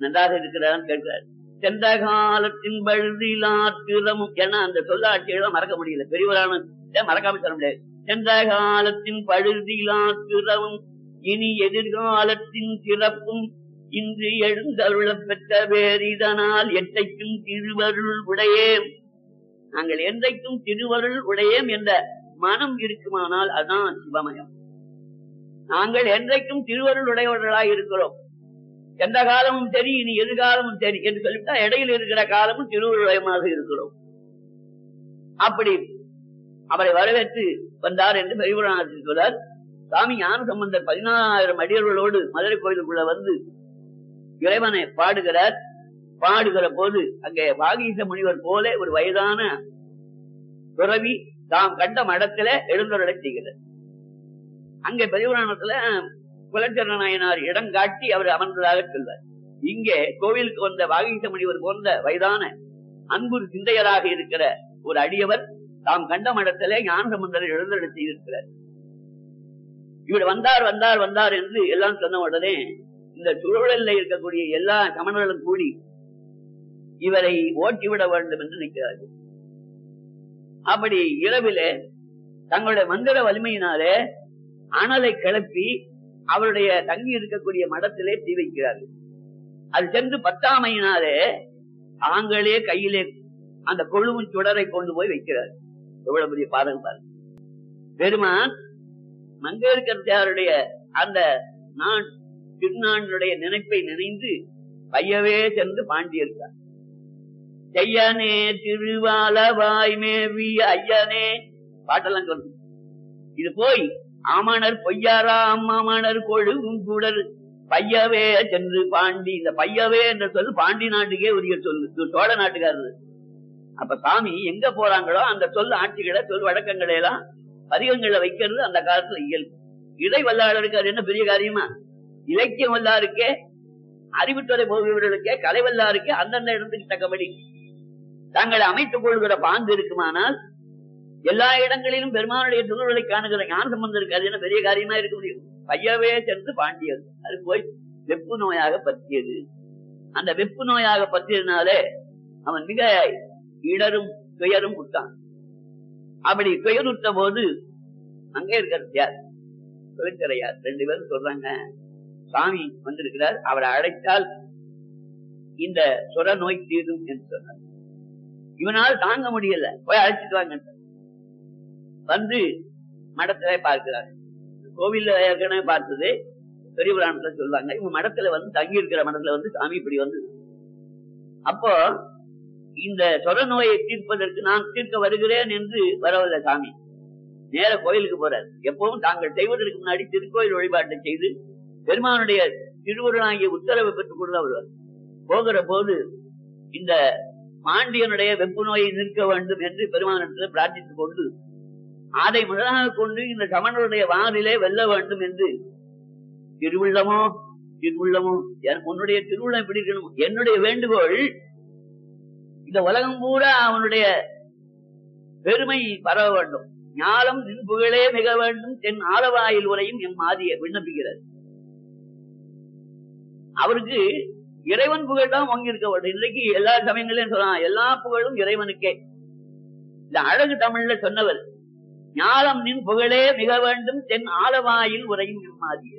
நன்றாக இருக்கிறான்னு கேட்கிறார் சென்ற காலத்தின் பழுதிலாத்திரமும் ஏன்னா அந்த சொல்லாட்சிகளை மறக்க முடியல பெரியவரான மறக்காம சொல்ல முடியாது சென்ற காலத்தின் பழுதிலாத்திரமும் இனி எதிர்காலத்தின் சிறப்பும் இன்று எழுந்தருள பெற்ற வேறிதனால் எட்டைக்கும் திருவருள் உடையேம் நாங்கள் என்றைக்கும் திருவருள் உடையேம் என்ற மனம் இருக்குமானால் அதான் சிவமயம் நாங்கள் என்றைக்கும் திருவருள் உடையவர்களாய் இருக்கிறோம் எந்த காலமும் சரி இனி எதிர்காலமும் சரி என்று சொல்லிவிட்டா இடையில் இருக்கிற காலமும் திருவருளயமாக இருக்கிறோம் அப்படி அவரை வரவேற்று வந்தார் என்று பெரியபுராணத்தில் சொல்றார் சாமி ஞான சம்பந்தர் பதினாயிரம் அடியர்களோடு மதுரை கோயிலுக்குள்ள வந்து இறைவனை பாடுகிறார் பாடுகிற போது அங்கே வாகீச முனிவர் போல ஒரு வயதான துறவி தாம் கண்ட மடத்துல எழுந்தருளை செய்கிறார் அங்கே பெரியபுராணத்துல குலச்சரண நாயனார் இடம் காட்டி அவர் அமர்ந்ததாக சொல்வார் இங்கே கோவிலுக்கு வந்த வாகீச முனிவர் போன்ற வயதான அன்பு சிந்தையராக இருக்கிற ஒரு அடியவர் தாம் கண்ட மடத்திலே ஞான சம்பந்தரை எழுந்தருளை செய்திருக்கிறார் இவர் வந்தார் வந்தார் வந்தார் என்று எல்லாம் சொன்ன உடனே இந்த சுழலில் இருக்கக்கூடிய எல்லா சமணர்களும் கூடி இவரை ஓட்டிவிட வேண்டும் என்று நிற்கிறார்கள் அப்படி இரவிலே தங்களுடைய மந்திர வலிமையினாலே அனலை கிளப்பி அவருடைய தங்கி இருக்கக்கூடிய மடத்திலே தீ வைக்கிறார்கள் அது சென்று பத்தாமையினாலே தாங்களே கையிலே அந்த கொழுவும் சுடரை கொண்டு போய் வைக்கிறார் எவ்வளவு பெரிய பாதகம் பாருங்க பெருமான் மங்கையர்கருத்தையாருடைய அந்த நான் திருநானுடைய நினைப்பை நினைந்து பையவே சென்று பாண்டியிருக்கார் செய்யனே திருவாலவாய் மேவி ஐயனே பாட்டெல்லாம் சொல்லு இது போய் ஆமணர் பொய்யாரா அம்மாமணர் கொழுவும் கூடல் பையவே சென்று பாண்டி இந்த பையவே என்ற சொல்லு பாண்டி நாட்டுக்கே உரிய சொல்லு இது சோழ நாட்டுக்காரரு அப்ப சாமி எங்க போறாங்களோ அந்த சொல் ஆட்சிகளை சொல் வழக்கங்களை எல்லாம் பதிகங்களை வைக்கிறது அந்த காலத்துல இயல்பு இடை வல்லாளருக்கு அது என்ன பெரிய காரியமா இலக்கியம் வல்லாருக்கே அறிவுத்துறை போகிறவர்களுக்கே கலை வல்லாருக்கே அந்தந்த இடத்துக்கு தக்கபடி தாங்களை அமைத்துக் கொள்கிற பாங்கு இருக்குமானால் எல்லா இடங்களிலும் பெருமானுடைய திருவுருளை காணுகிற ஞான சம்பந்தம் இருக்கு அது என்ன பெரிய காரியமா இருக்க முடியும் பையவே சென்று பாண்டியது அது போய் வெப்பு நோயாக பற்றியது அந்த வெப்பு நோயாக பற்றியதுனாலே அவன் மிக இடரும் துயரும் விட்டான் அப்படி துயருற்ற போது அங்கே இருக்கிறது யார் தொழிற்கரையார் ரெண்டு பேரும் சொல்றாங்க சாமி வந்திருக்கிறார் அவரை அழைத்தால் இந்த சுர நோய் தீரும் என்று சொன்னார் இவனால் தாங்க முடியல போய் அழைச்சிட்டு வாங்க வந்து மடத்திலே பார்க்கிறார் கோவில்ல ஏற்கனவே பார்த்தது பெரிய புராணத்துல சொல்லுவாங்க இவங்க மடத்துல வந்து தங்கி இருக்கிற மடத்துல வந்து சாமி இப்படி வந்து அப்போ இந்த சொர நோயை தீர்ப்பதற்கு நான் தீர்க்க வருகிறேன் என்று வரவில்லை சாமி நேர கோயிலுக்கு போறார் எப்பவும் தாங்கள் செய்வதற்கு முன்னாடி திருக்கோயில் வழிபாட்டை செய்து பெருமானுடைய திருவுருளாகிய உத்தரவை பெற்றுக் கொண்டு வருவார் போகிற போது இந்த பாண்டியனுடைய வெப்பு நோயை நிற்க வேண்டும் என்று பெருமானத்தில் பிரார்த்தித்துக் கொண்டு அதை முதலாக கொண்டு இந்த சமணருடைய வானிலே வெல்ல வேண்டும் என்று திருவுள்ளமோ திருவுள்ளமோ உன்னுடைய திருவுள்ளம் எப்படி இருக்கணும் என்னுடைய வேண்டுகோள் இந்த உலகம் பூரா அவனுடைய பெருமை பரவ வேண்டும் ஞானம் நின் புகழே மிக வேண்டும் தென் ஆலவாயில் உரையும் எம் மாதிய விண்ணப்பிக்கிறார் அவருக்கு இறைவன் புகழ் தான் வாங்கி இருக்க வேண்டும் இன்றைக்கு எல்லா சமயங்களையும் சொல்லலாம் எல்லா புகழும் இறைவனுக்கே இந்த அழகு தமிழ்ல சொன்னவர் ஞானம் நின் புகழே மிக வேண்டும் தென் ஆலவாயில் உரையும் எம் மாதிய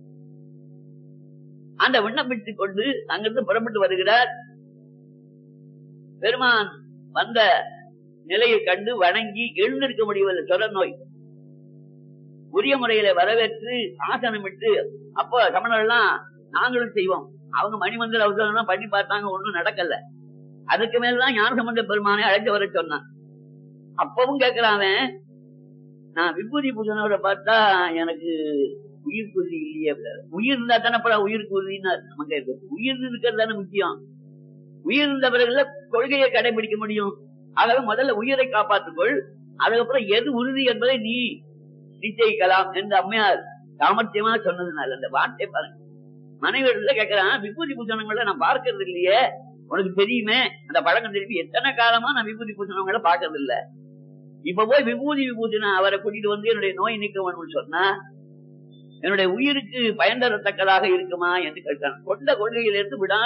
அந்த விண்ணப்பித்துக் கொண்டு அங்கிருந்து புறப்பட்டு வருகிறார் பெருமான் வந்த நிலையை கண்டு வணங்கி எழுந்திருக்க முடியவில்லை சொர நோய் உரிய முறையில வரவேற்று ஆசனமிட்டு அப்போ சமணர்லாம் நாங்களும் செய்வோம் அவங்க மணிமந்திர அவசரம் பண்ணி பார்த்தாங்க ஒண்ணும் நடக்கல அதுக்கு மேலதான் ஞான சம்பந்த பெருமானை அழைத்து வர சொன்னான் அப்பவும் கேட்கிறான் நான் விபூதி பூஜனோட பார்த்தா எனக்கு உயிர் குருதி இல்லையே உயிர் இருந்தா தானே உயிர் குருதின்னு நமக்கு இருக்கு உயிர் இருக்கிறது தானே முக்கியம் உயிர் இருந்த பிறகுல கொள்கையை கடைபிடிக்க முடியும் ஆகவே முதல்ல உயிரை காப்பாற்றுக்கொள் அதுக்கப்புறம் எது உறுதி என்பதை நீ நிச்சயிக்கலாம் என்று அம்மையார் சாமர்த்தியமா சொன்னதுனால அந்த வார்த்தை பாருங்க மனைவி இடத்துல கேட்கிறான் விபூதி பூசணங்களை நான் பார்க்கறது இல்லையே உனக்கு தெரியுமே அந்த பழக்கம் திருப்பி எத்தனை காலமா நான் விபூதி பூசணங்களை பார்க்கறது இல்ல இப்ப போய் விபூதி விபூதினா அவரை கூட்டிட்டு வந்து என்னுடைய நோய் நீக்க வேணும்னு சொன்னா என்னுடைய உயிருக்கு பயன் தரத்தக்கதாக இருக்குமா என்று கேட்டான் கொண்ட கொள்கையிலிருந்து விடா